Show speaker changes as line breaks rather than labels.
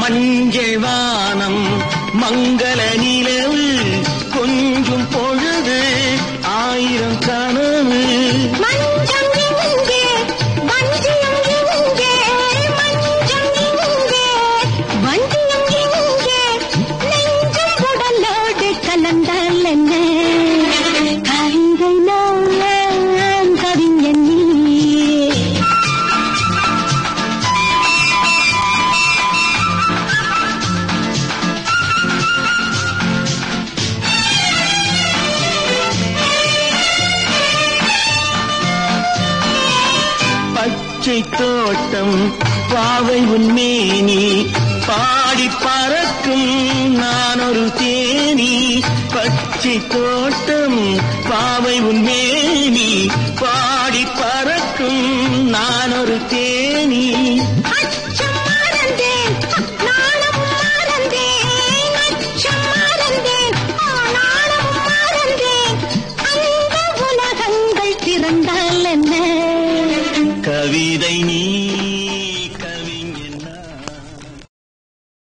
மஞ்சள் வானம் மங்கள நிலவு கொஞ்சம் பொழுது ஆயிரம் கனவு
மஞ்சம் இங்கே வஞ்சியம் இங்கே மஞ்சம் இங்கே வஞ்சியம் இங்கே நெஞ்சம் உடலோடு கலந்தால் என்ன கவிதை நான் கவிஞன் நீ
பச்சை தோட்டம் பாவை உன்மேனி பாடி பறக்கும் நான் ஒரு தேனி பச்சை தோட்டம் பாவை உன்மேனி பாடி பறக்கும் நான் ஒரு தேனி
அச்சம் மறந்தேன் நாணமும் மறந்தேன் அச்சம் மறந்தேன் நாணமும் மறந்தேன் அந்த உலகங்கள் திறந்தால் என்ன
கவிதை நீ